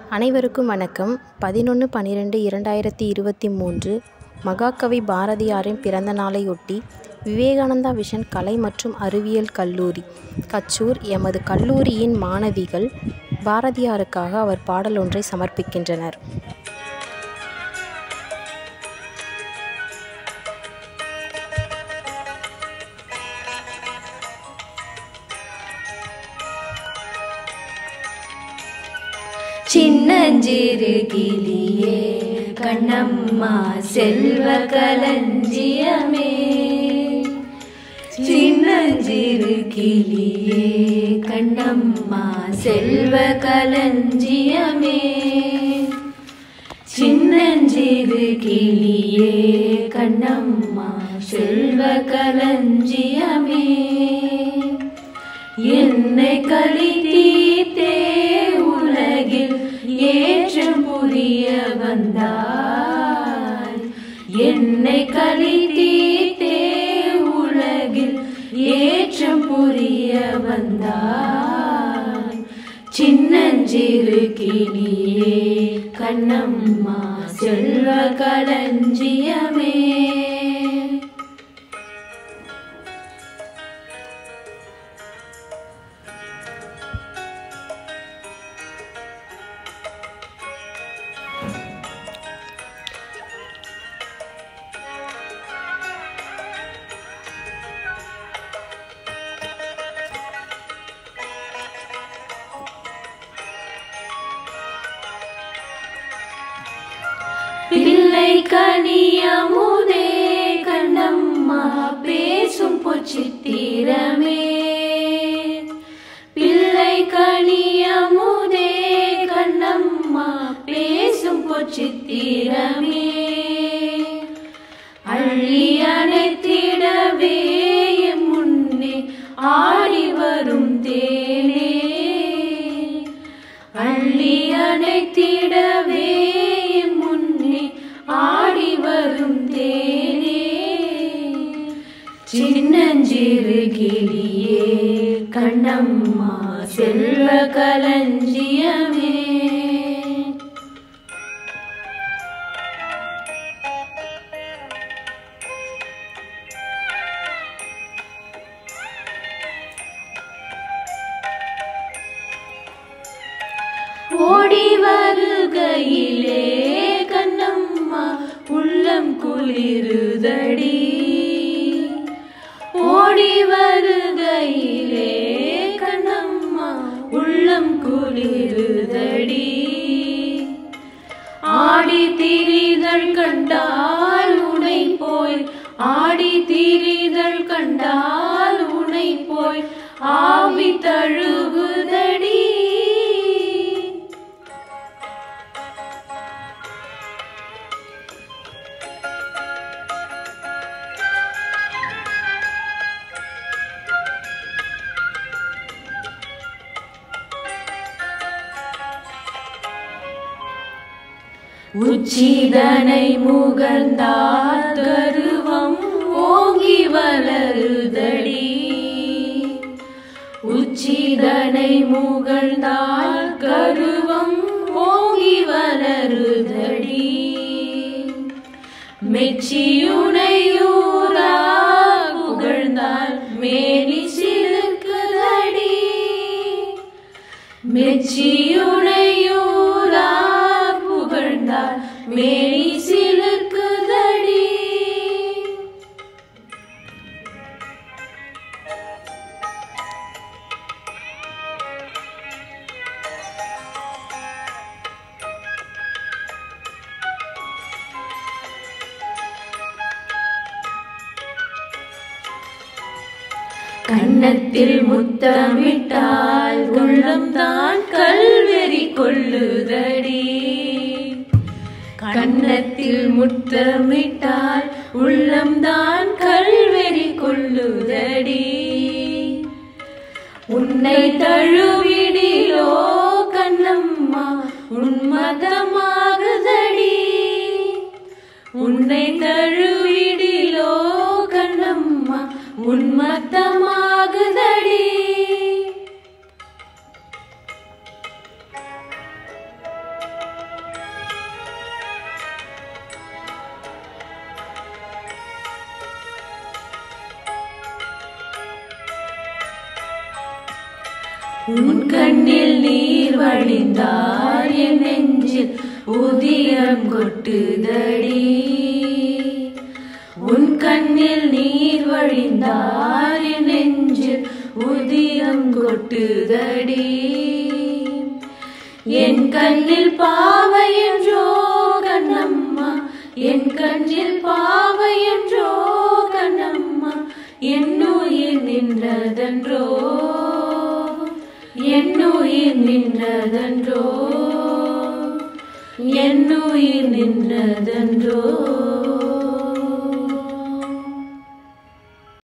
அனைவருக்கும் வணக்கம் பதினொன்று பன்னிரெண்டு இரண்டாயிரத்தி இருபத்தி மூன்று மகாகவி பாரதியாரின் பிறந்த நாளையொட்டி விவேகானந்தா விஷன் கலை மற்றும் அறிவியல் கல்லூரி கச்சூர் எமது கல்லூரியின் மாணவிகள் பாரதியாருக்காக அவர் பாடல் ஒன்றை சமர்ப்பிக்கின்றனர் சின்னஞ்சிறு கிளியே கண்ணம்மா செல்வ களஞ்சியமே சின்னஞ்சிறு கிளியே கண்ணம்மா செல்வ களஞ்சியமே சின்னஞ்சிறு கிளியே கண்ணம்மா செல்வ களஞ்சியமே என்னை கழித்தீத்தே உலகில் ஏற்றம் புரிய வந்தாய் என்னை கழித்தீத்தே உலகில் ஏற்றம் புரிய வந்தாய் சின்னஞ்சிறு கிளியே கண்ணம்மா செல்வ களஞ்சியமே பிள்ளை கனியமுதே கண்ணம்மா பேசும் பொச்சித்திரமே பிள்ளை கனியமுதே கண்ணம்மா பேசும் பொச்சித்திரமே அள்ளி அணைத்திடவே என் முன்னே ஆடி வரும் தேனே அள்ளி அணைத்திடவே என் முன்னே ஆடி வரும் தேனே சின்னஞ்சிறு கிளியே கண்ணம்மா செல்வ களஞ்சியமே ஓடி வருகையிலே கண்ணம்மா உள்ளம் குளிருதடி ஓடி வருகையிலே கண்ணம்மா உள்ளம் குளிருதடி ஆடி திரிதழ் கண்டால் உனை போய் ஆடி திரிதழ் கண்டால் உனை போய் ஆவி தழுவுதடி உச்சிதனை முகர்ந்தால் கருவம் ஓங்கி வளருதடி உச்சிதனை முகழ்ந்தால் கருவம் ஓங்கி வளருதடி மெச்சியுனையூரா புகழ்ந்தால் மேனி சிலுக்குதடி மெச்சியுனையூரா புகழ்ந்தால் மேனி சிலுக்குதடி கன்னத்தில் முத்தமிட்டால் உள்ளம்தான் கல்வெறி கொள்ளுதடி கன்னத்தில் முத்தமிட்டால் உள்ளம்தான் கல்வெறி கொள்ளுதடி உன்னை தழுவிடிலோ கண்ணம்மா உன்மதமாகுதடி உன்னை தழுவிடிலோ கண்ணம்மா உன்மத்தமாகுதடி உன் கண்ணில் நீர் வழிந்தார் என் நெஞ்சில் உதிரம் கொட்டுதடி உன் கண்ணில் நீர் வழிந்தார் என் நெஞ்சில் உதிரம் கொட்டுதடி என் கண்ணில் பாவை என்றோ கண்ணம்மா என் கண்ணில் பாவை என்றோ கண்ணம்மா என் உயிர் நின்றதன்றோ என் உயிர் நின்றதன்றோ என் உயிர் நின்றதன்றோ